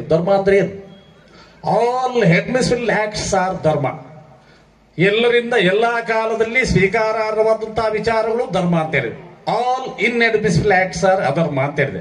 ಧರ್ಮ ಅಂದ್ರೆ ಏನು ಆಲ್ ಹೆಡ್ಮಿಸ್ಫಿಲ್ ಆಕ್ಟ್ಸ್ ಆರ್ ಧರ್ಮ ಎಲ್ಲರಿಂದ ಎಲ್ಲಾ ಕಾಲದಲ್ಲಿ ಸ್ವೀಕಾರಾರ್ಹವಾದಂತಹ ವಿಚಾರಗಳು ಧರ್ಮ ಅಂತ ಹೇಳಿದೆ ಆಲ್ ಇನ್ ಎಡ್ಮಿಸ್ಫಿಲ್ ಆಕ್ಟ್ಸ್ ಆರ್ ಅಧರ್ಮ ಅಂತ ಹೇಳಿದೆ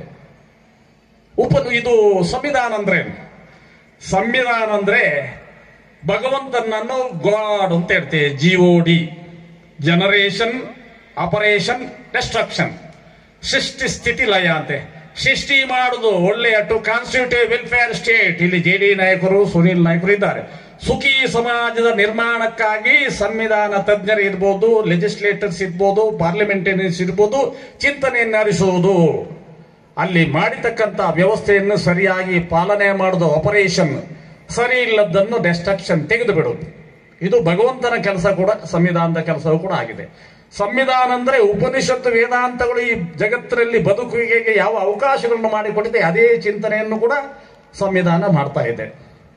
ಉಪ ಇದು ಸಂವಿಧಾನ ಅಂದ್ರೆ ಏನು? ಸಂವಿಧಾನ ಅಂದ್ರೆ ಭಗವಂತನನ್ನು ಗಾಡ್ ಅಂತ ಹೇಳ್ತೇವೆ G O D generation operation destruction ಸೃಷ್ಟಿ ಸ್ಥಿತಿ ಲಯ ಅಂತೆ ಸೃಷ್ಟಿ ಮಾಡುದು ಒಳ್ಳೆಯ ಟು ಕಾನ್ಸ್ಟಿಟ್ಯೂಟಿವ್ ವೆಲ್ಫೇರ್ ಸ್ಟೇಟ್ ಇಲ್ಲಿ ಜೆ ಡಿ ನಾಯಕರು ಸುನೀಲ್ ನಾಯಕರು ಇದ್ದಾರೆ ಸುಖಿ ಸಮಾಜದ ನಿರ್ಮಾಣಕ್ಕಾಗಿ ಸಂವಿಧಾನ ತಜ್ಞರು ಇರ್ಬೋದು ಲೆಜಿಸ್ಲೇಟರ್ಸ್ ಇರ್ಬೋದು ಪಾರ್ಲಿಮೆಂಟೇರಿಯನ್ಸ್ ಇರ್ಬೋದು ಚಿಂತನೆಯನ್ನು ಹರಿಸುವುದು ಅಲ್ಲಿ ಮಾಡಿರ್ತಕ್ಕಂಥ ವ್ಯವಸ್ಥೆಯನ್ನು ಸರಿಯಾಗಿ ಪಾಲನೆ ಮಾಡೋದು ಆಪರೇಷನ್ ಸರಿ ಇಲ್ಲದನ್ನು ಡೆಸ್ಟ್ರಕ್ಷನ್ ತೆಗೆದು ಬಿಡುವುದು ಇದು ಭಗವಂತನ ಕೆಲಸ ಕೂಡ ಸಂವಿಧಾನದ ಕೆಲಸವೂ ಕೂಡ ಆಗಿದೆ ಸಂವಿಧಾನ ಅಂದ್ರೆ ಉಪನಿಷತ್ತು ವೇದಾಂತಗಳು ಈ ಜಗತ್ತಿನಲ್ಲಿ ಬದುಕುವಿಕೆಗೆ ಯಾವ ಅವಕಾಶಗಳನ್ನು ಮಾಡಿಕೊಟ್ಟಿದೆ ಅದೇ ಚಿಂತನೆಯನ್ನು ಕೂಡ ಸಂವಿಧಾನ ಮಾಡ್ತಾ ಇದೆ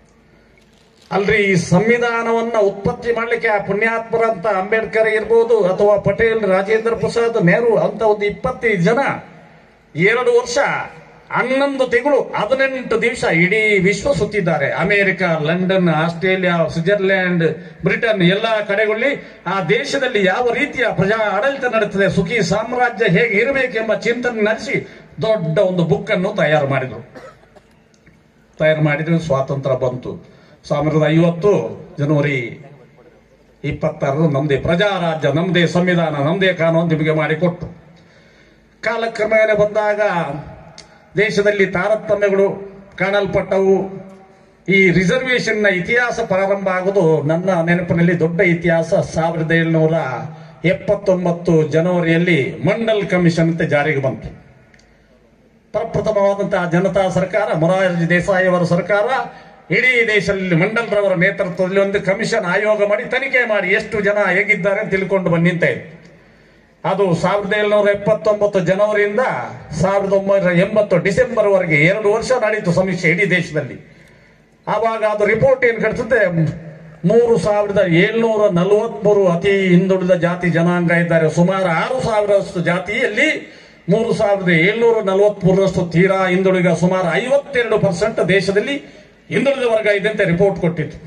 ಅಲ್ರಿ ಈ ಸಂವಿಧಾನವನ್ನ ಉತ್ಪತ್ತಿ ಮಾಡ್ಲಿಕ್ಕೆ ಆ ಪುಣ್ಯಾತ್ಮರಂತ ಅಂಬೇಡ್ಕರ್ ಇರ್ಬೋದು ಅಥವಾ ಪಟೇಲ್ ರಾಜೇಂದ್ರ ಪ್ರಸಾದ್ ನೆಹರು ಅಂತ ಒಂದು ಇಪ್ಪತ್ತೈದು ಜನ ಎರಡು ವರ್ಷ ಹನ್ನೊಂದು ತಿಂಗಳು ಹದಿನೆಂಟು ದಿವಸ ಇಡೀ ವಿಶ್ವ ಸುತ್ತಿದ್ದಾರೆ America London Australia Switzerland Britain ಎಲ್ಲಾ ಕಡೆಗಳಲ್ಲಿ ಆ ದೇಶದಲ್ಲಿ ಯಾವ ರೀತಿಯ ಪ್ರಜಾ ಆಡಳಿತ ನಡೆಯುತ್ತದೆ ಸುಖಿ ಸಾಮ್ರಾಜ್ಯ ಹೇಗೆ ಇರಬೇಕೆಂಬ ಚಿಂತನೆ ನಡೆಸಿ ದೊಡ್ಡ ಒಂದು ಬುಕ್ ಅನ್ನು ತಯಾರು ಮಾಡಿದ್ರು ತಯಾರು ಮಾಡಿದ್ರೆ ಸ್ವಾತಂತ್ರ್ಯ ಬಂತು ಸಾವಿರದ ಐವತ್ತು ಜನವರಿ ಇಪ್ಪತ್ತಾರು ನಮ್ದೇ ಪ್ರಜಾರಾಜ್ಯ ನಮ್ದೇ ಸಂವಿಧಾನ ನಮ್ದೇ ಕಾನೂನು ನಿಮಗೆ ಮಾಡಿಕೊಟ್ಟು ಕಾಲಕ್ರಮೇಣ ಬಂದಾಗ ದೇಶದಲ್ಲಿ ತಾರತಮ್ಯಗಳು ಕಾಣಲ್ಪಟ್ಟವು ಈ ರಿಸರ್ವೇಶನ್ ನ ಇತಿಹಾಸ ಪ್ರಾರಂಭ ಆಗೋದು ನನ್ನ ನೆನಪಿನಲ್ಲಿ ದೊಡ್ಡ ಇತಿಹಾಸ ಸಾವಿರದ ಏಳುನೂರ ಎಪ್ಪತ್ತೊಂಬತ್ತು ಜನವರಿಯಲ್ಲಿ ಮಂಡಲ್ ಕಮಿಷನ್ ಅಂತ ಜಾರಿಗೆ ಬಂತು ಪ್ರಪ್ರಥಮವಾದಂತಹ ಜನತಾ ಸರ್ಕಾರ ಮೊರಾರ್ಜಿ ದೇಸಾಯಿ ಅವರ ಸರ್ಕಾರ ಇಡೀ ದೇಶದಲ್ಲಿ ಮಂಡಲ್ರವರ ನೇತೃತ್ವದಲ್ಲಿ ಒಂದು ಕಮಿಷನ್ ಆಯೋಗ ಮಾಡಿ ತನಿಖೆ ಮಾಡಿ ಎಷ್ಟು ಜನ ಹೇಗಿದ್ದಾರೆ ಅಂತ ತಿಳ್ಕೊಂಡು ಬಂದು ನಿಂತ ಇತ್ತು ಅದು ಸಾವಿರದ ಏಳುನೂರ ಎಪ್ಪತ್ತೊಂಬತ್ತು ಜನವರಿಯಿಂದ ಸಾವಿರದ ಒಂಬೈನೂರ ಎಂಬತ್ತು ಡಿಸೆಂಬರ್ ವರೆಗೆ ಎರಡು ವರ್ಷ ನಡೀತು ಸಮೀಕ್ಷೆ ಇಡೀ ದೇಶದಲ್ಲಿ ಆವಾಗ ಅದು ರಿಪೋರ್ಟ್ ಏನ್ ಕಟ್ಸುತ್ತೆ ಮೂರು ಸಾವಿರದ ಏಳ್ನೂರ ನಲವತ್ಮೂರು ಅತಿ ಹಿಂದುಳಿದ ಜಾತಿ ಜನಾಂಗ ಇದ್ದಾರೆ ಸುಮಾರು ಆರು ಸಾವಿರಷ್ಟು ಜಾತಿಯಲ್ಲಿ ಮೂರು ಸಾವಿರದ ಏಳ್ನೂರ ನಲವತ್ಮೂರರಷ್ಟು ತೀರಾ ಹಿಂದುಳಿದ ಸುಮಾರು ಐವತ್ತೆರಡು ಪರ್ಸೆಂಟ್ ದೇಶದಲ್ಲಿ ಹಿಂದುಳಿದ ವರ್ಗ ಇದೆ ಅಂತ ರಿಪೋರ್ಟ್ ಕೊಟ್ಟಿತ್ತು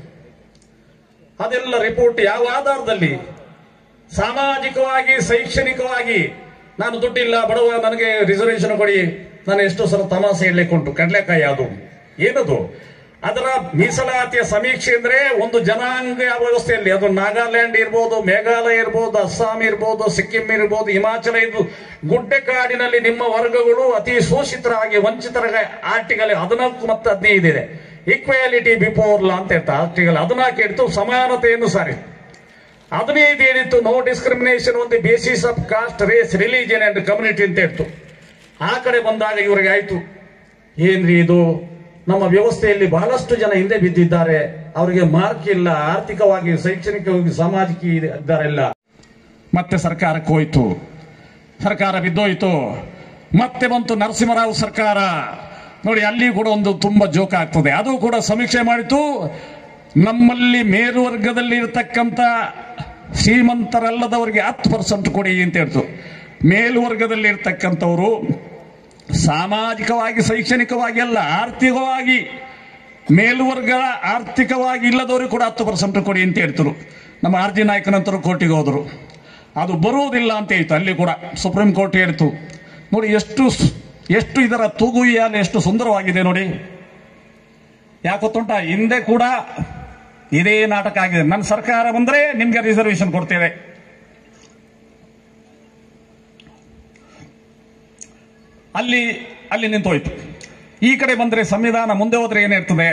ಅದೆಲ್ಲ ರಿಪೋರ್ಟ್ ಯಾವ ಆಧಾರದಲ್ಲಿ ಸಾಮಾಜಿಕವಾಗಿ ಶೈಕ್ಷಣಿಕವಾಗಿ ನಾನು ದುಡ್ಡಿಲ್ಲ ಬಡವ ನನಗೆ ರಿಸರ್ವೇಶನ್ ಕೊಡಿ ನಾನು ಎಷ್ಟು ಸಲ ತಮಾಸೆ ಹೇಳಲಿಕ್ಕೆ ಉಂಟು ಕಡಲೆಕಾಯಿ ಅದು ಏನದು ಅದರ ಮೀಸಲಾತಿಯ ಸಮೀಕ್ಷೆ ಅಂದ್ರೆ ಒಂದು ಜನಾಂಗ ವ್ಯವಸ್ಥೆಯಲ್ಲಿ ಅದು ನಾಗಾಲ್ಯಾಂಡ್ ಇರ್ಬೋದು ಮೇಘಾಲಯ ಇರ್ಬೋದು ಅಸ್ಸಾಂ ಇರ್ಬೋದು ಸಿಕ್ಕಿಂ ಇರ್ಬೋದು ಹಿಮಾಚಲ ಇದು ಗುಡ್ಡೆಕಾಡಿನಲ್ಲಿ ನಿಮ್ಮ ವರ್ಗಗಳು ಅತಿ ಶೋಷಿತರಾಗಿ ವಂಚಿತರ ಆರ್ಟಿಕಲ್ ಹದಿನಾಲ್ಕು ಮತ್ತು ಹದಿನೈದು ಇದೆ ಈಕ್ವಾಲಿಟಿ ಬಿಫೋರ್ ಲಾ ಅಂತ ಹೇಳ್ತಾ ಆರ್ಟಿಕಲ್ ಹದಿನಾಲ್ಕು ಇಡ್ತು ಸಮಾನತೆಯನ್ನು ಸಾರಿ ಹದಿನೈದು ಏನಿತ್ತು ನೋ ಡಿಸ್ಕ್ರಿಮಿನೇಷನ್ ಒಂದು basis of caste race religion and community ಅಂತ ಇತ್ತು ಆ ಕಡೆ ಬಂದಾಗ ಇವರಿಗೆ ಆಯ್ತು ಏನ್ರಿ ಇದು ನಮ್ಮ ವ್ಯವಸ್ಥೆಯಲ್ಲಿ ಬಹಳಷ್ಟು ಜನ ಹಿಂದೆ ಬಿದ್ದಿದ್ದಾರೆ ಅವರಿಗೆ ಮಾರ್ಕ್ ಇಲ್ಲ ಆರ್ಥಿಕವಾಗಿ ಶೈಕ್ಷಣಿಕವಾಗಿ ಸಾಮಾಜಿಕ ಇದ್ದಾರೆಲ್ಲ ಮತ್ತೆ ಸರ್ಕಾರಕ್ಕೆ ಹೋಯ್ತು ಸರ್ಕಾರ ಬಿದ್ದೋಯ್ತು ಮತ್ತೆ ಬಂತು ನರಸಿಂಹರಾವ್ ಸರ್ಕಾರ ನೋಡಿ ಅಲ್ಲಿ ಕೂಡ ಒಂದು ತುಂಬಾ ಜೋಕ ಆಗ್ತದೆ ಅದು ಕೂಡ ಸಮೀಕ್ಷೆ ಮಾಡಿತು ನಮ್ಮಲ್ಲಿ ಮೇಲ್ವರ್ಗದಲ್ಲಿ ಇರತಕ್ಕಂತ ಶ್ರೀಮಂತರಲ್ಲದವರಿಗೆ ಹತ್ತು ಪರ್ಸೆಂಟ್ ಕೊಡಿ ಅಂತ ಹೇಳ್ತು ಮೇಲ್ವರ್ಗದಲ್ಲಿ ಇರ್ತಕ್ಕಂಥವ್ರು ಸಾಮಾಜಿಕವಾಗಿ ಶೈಕ್ಷಣಿಕವಾಗಿ ಅಲ್ಲ ಆರ್ಥಿಕವಾಗಿ ಮೇಲ್ವರ್ಗ ಆರ್ಥಿಕವಾಗಿ ಇಲ್ಲದವ್ರಿಗೆ ಕೂಡ ಹತ್ತು ಪರ್ಸೆಂಟ್ ಕೊಡಿ ಅಂತ ಹೇಳ್ತರು ನಮ್ಮ ಆರ್ ಜಿ ನಾಯಕನಂತರು ಕೋರ್ಟಿಗೆ ಹೋದರು ಅದು ಬರುವುದಿಲ್ಲ ಅಂತ ಹೇಳ್ತು ಅಲ್ಲಿ ಕೂಡ ಸುಪ್ರೀಂ ಕೋರ್ಟ್ ಹೇಳ್ತು ನೋಡಿ ಎಷ್ಟು ಸ್- ಎಷ್ಟು ಇದರ ತೂಗು ಯಾಲೆ ಎಷ್ಟು ಸುಂದರವಾಗಿದೆ ನೋಡಿ ಯಾಕೊತ್ತುಂಟ ಹಿಂದೆ ಕೂಡ ಇದೇ ನಾಟಕ ಆಗಿದೆ ನನ್ನ ಸರ್ಕಾರ ಬಂದ್ರೆ ನಿಮ್ಗೆ ರಿಸರ್ವೇಶನ್ ಕೊಡ್ತೇವೆ ಅಲ್ಲಿ ಅಲ್ಲಿ ನಿಂತೋಯ್ತು ಈ ಕಡೆ ಬಂದ್ರೆ ಸಂವಿಧಾನ ಮುಂದೆ ಹೋದ್ರೆ ಏನಿರ್ತದೆ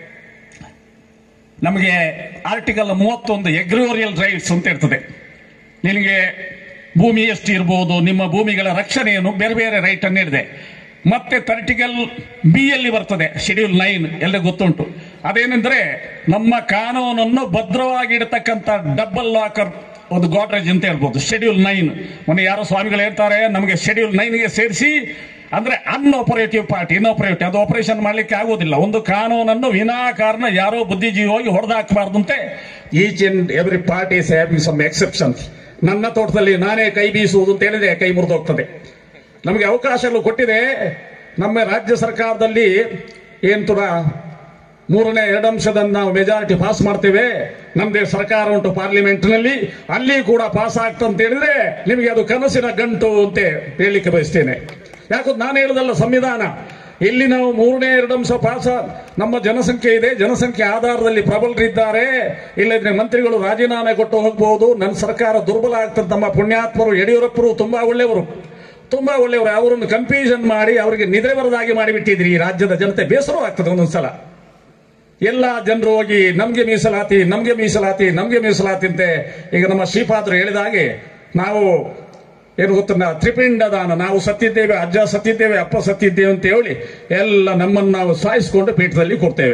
ನಮಗೆ ಆರ್ಟಿಕಲ್ ಮೂವತ್ತೊಂದು ಎಗ್ರಿಯೋರಿಯಲ್ ರೈಟ್ಸ್ ಅಂತ ಇರ್ತದೆ ನಿನಗೆ ಭೂಮಿ ಎಷ್ಟು ಇರ್ಬೋದು ನಿಮ್ಮ ಭೂಮಿಗಳ ರಕ್ಷಣೆಯನ್ನು ಬೇರೆ ಬೇರೆ ರೈಟ್ ಅನ್ನು ನೀಡಿದೆ ಮತ್ತೆ ತರ್ಟಿಕಲ್ ಬಿ ಯಲ್ಲಿ ಬರ್ತದೆ ಶೆಡ್ಯೂಲ್ ನೈನ್ ಎಲ್ಲ ಗೊತ್ತುಂಟು ಅದೇನೆಂದ್ರೆ ನಮ್ಮ ಕಾನೂನನ್ನು ಭದ್ರವಾಗಿ ಇಡತಕ್ಕಂತ ಡಬಲ್ ಲಾಕರ್ ಒಂದು ಗಾಡ್ರೇಜ್ ಅಂತ ಹೇಳ್ಬೋದು ಶೆಡ್ಯೂಲ್ ನೈನ್ ಮೊನ್ನೆ ಯಾರೋ ಸ್ವಾಮಿಗಳು ಹೇಳ್ತಾರೆ ನಮಗೆ ಶೆಡ್ಯೂಲ್ ನೈನ್ಗೆ ಸೇರಿಸಿ ಅಂದ್ರೆ ಅನ್ಆಪರೇಟಿವ್ ಪಾರ್ಟಿ ಇನ್ಆಪರೇಟಿವ್ ಅದು ಆಪರೇಷನ್ ಮಾಡ್ಲಿಕ್ಕೆ ಆಗೋದಿಲ್ಲ ಒಂದು ಕಾನೂನನ್ನು ವಿನಾಕಾರಣ ಯಾರೋ ಬುದ್ಧಿಜೀವಿ ಹೋಗಿ ಹೊಡೆದಾಕಬಾರ್ದಂತೆ each and every party is having some exceptions ನನ್ನ ತೋಟದಲ್ಲಿ ನಾನೇ ಕೈ ಬೀಸುವುದು ಅಂತ ಹೇಳಿದ್ರೆ ಕೈ ಮುರಿದೋಗ್ತದೆ ನಮಗೆ ಅವಕಾಶಗಳು ಕೊಟ್ಟಿದೆ ನಮ್ಮ ರಾಜ್ಯ ಸರ್ಕಾರದಲ್ಲಿ ಏನ್ ತುರ ಮೂರನೇ ಎರಡಂಶದನ್ನ ನಾವು ಮೆಜಾರಿಟಿ ಪಾಸ್ ಮಾಡ್ತೇವೆ ನಮ್ದೇ ಸರ್ಕಾರ ಉಂಟು ಪಾರ್ಲಿಮೆಂಟ್ನಲ್ಲಿ ಅಲ್ಲಿ ಕೂಡ ಪಾಸ್ ಆಗ್ತಂತ ಹೇಳಿದ್ರೆ ನಿಮಗೆ ಅದು ಕನಸಿನ ಗಂಟು ಅಂತ ಹೇಳಲಿಕ್ಕೆ ಬಯಸ್ತೇನೆ ಯಾಕಂದ್ರೆ ನಾನು ಹೇಳುದಲ್ಲ ಸಂವಿಧಾನ ಇಲ್ಲಿ ನಾವು ಮೂರನೇ ಎರಡಂಶ ಪಾಸ ನಮ್ಮ ಜನಸಂಖ್ಯೆ ಇದೆ ಜನಸಂಖ್ಯೆ ಆಧಾರದಲ್ಲಿ ಪ್ರಬಲರಿದ್ದಾರೆ ಇಲ್ಲದ್ರೆ ಮಂತ್ರಿಗಳು ರಾಜೀನಾಮೆ ಕೊಟ್ಟು ಹೋಗಬಹುದು ನನ್ನ ಸರ್ಕಾರ ದುರ್ಬಲ ಆಗ್ತದೆ ನಮ್ಮ ಪುಣ್ಯಾತ್ಮರು ಯಡಿಯೂರಪ್ಪರು ತುಂಬಾ ಒಳ್ಳೆಯವರು ತುಂಬಾ ಒಳ್ಳೆಯವರು ಅವರನ್ನು ಕನ್ಫ್ಯೂಷನ್ ಮಾಡಿ ಅವರಿಗೆ ನಿದ್ರೆ ಬರದಾಗಿ ಮಾಡಿಬಿಟ್ಟಿದ್ರಿ ಈ ರಾಜ್ಯದ ಜನತೆ ಬೇಸರವಾಗ್ತದೆ ಒಂದೊಂದ್ಸಲ ಎಲ್ಲ ಜನರು ಹೋಗಿ ನಮ್ಗೆ ಮೀಸಲಾತಿ ನಮ್ಗೆ ಮೀಸಲಾತಿ ನಮ್ಗೆ ಮೀಸಲಾತಿ ಅಂತೆ ಈಗ ನಮ್ಮ ಶ್ರೀಪಾದರು ಹೇಳಿದ ಹಾಗೆ ನಾವು ಏನು ಗೊತ್ತ ತ್ರಿಪಿಂಡ ದಾನ ನಾವು ಸತ್ತಿದ್ದೇವೆ ಅಜ್ಜ ಸತ್ತಿದ್ದೇವೆ ಅಪ್ಪ ಸತ್ತಿದ್ದೇವೆ ಅಂತ ಹೇಳಿ ಎಲ್ಲ ನಮ್ಮನ್ನು ನಾವು ಸಾಯಿಸಿಕೊಂಡು ಪೀಠದಲ್ಲಿ ಕೊಡ್ತೇವೆ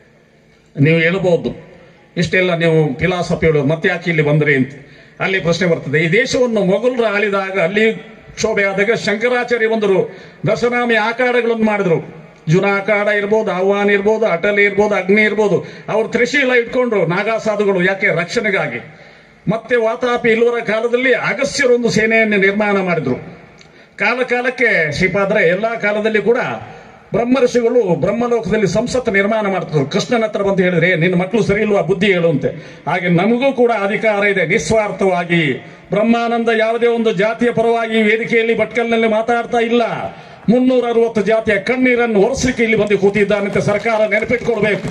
ನೀವು ಹೇಳ್ಬೋದು ಇಷ್ಟೆಲ್ಲ ನೀವು ಫಿಲಾಸಫಿ ಹೇಳೋದು ಮತ್ತೆ ಯಾಕೆ ಇಲ್ಲಿ ಬಂದ್ರಿ ಅಂತ ಅಲ್ಲಿ ಪ್ರಶ್ನೆ ಬರ್ತದೆ ಈ ದೇಶವನ್ನು ಮೊಘಲರು ಆಳಿದಾಗ ಅಲ್ಲಿ ಕ್ಷೋಭೆ ಆದಾಗ ಶಂಕರಾಚಾರ್ಯ ಬಂದರು ದಶನಾಮಿ ಆಕಾರಗಳನ್ನು ಮಾಡಿದ್ರು ಜುನ ಅಖಾಡ ಇರ್ಬೋದು ಆಹ್ವಾನ ಇರ್ಬೋದು ಅಟಲಿ ಇರ್ಬೋದು ಅಗ್ನಿ ಇರ್ಬೋದು ಅವ್ರು ತ್ರಿಶೀಲ ಇಟ್ಕೊಂಡ್ರು ನಾಗಾಸಾಧುಗಳು ಯಾಕೆ ರಕ್ಷಣೆಗಾಗಿ ಮತ್ತೆ ವಾತಾಪಿ ಇಲ್ಲವರ ಕಾಲದಲ್ಲಿ ಅಗಸ್ತ್ಯರೊಂದು ಸೇನೆಯನ್ನು ನಿರ್ಮಾಣ ಮಾಡಿದ್ರು ಕಾಲ ಕಾಲಕ್ಕೆ ಶ್ರೀಪಾದ್ರೆ ಎಲ್ಲಾ ಕಾಲದಲ್ಲಿ ಕೂಡ ಬ್ರಹ್ಮರ್ಷಿಗಳು ಬ್ರಹ್ಮಲೋಕದಲ್ಲಿ ಸಂಸತ್ ನಿರ್ಮಾಣ ಮಾಡ್ತಿದ್ರು ಕೃಷ್ಣನ ಹತ್ರ ಬಂದು ಹೇಳಿದ್ರೆ ನಿನ್ನ ಮಕ್ಕಳು ಸರಿ ಇಲ್ವಾ ಬುದ್ಧಿ ಹೇಳುವಂತೆ ಹಾಗೆ ನಮಗೂ ಕೂಡ ಅಧಿಕಾರ ಇದೆ ನಿಸ್ವಾರ್ಥವಾಗಿ ಬ್ರಹ್ಮಾನಂದ ಯಾವುದೇ ಒಂದು ಜಾತಿಯ ಪರವಾಗಿ ವೇದಿಕೆಯಲ್ಲಿ ಭಟ್ಕಲ್ನಲ್ಲಿ ಮಾತಾಡ್ತಾ ಇಲ್ಲ ಮುನ್ನೂರ ಅರವತ್ತು ಜಾತಿಯ ಕಣ್ಣೀರನ್ನು ಒರೆಸಲಿಕ್ಕೆ ಇಲ್ಲಿ ಬಂದು ಕೂತಿದ್ದಾನಂತೆ ಸರ್ಕಾರ ನೆನಪಿಟ್ಕೊಳ್ಬೇಕು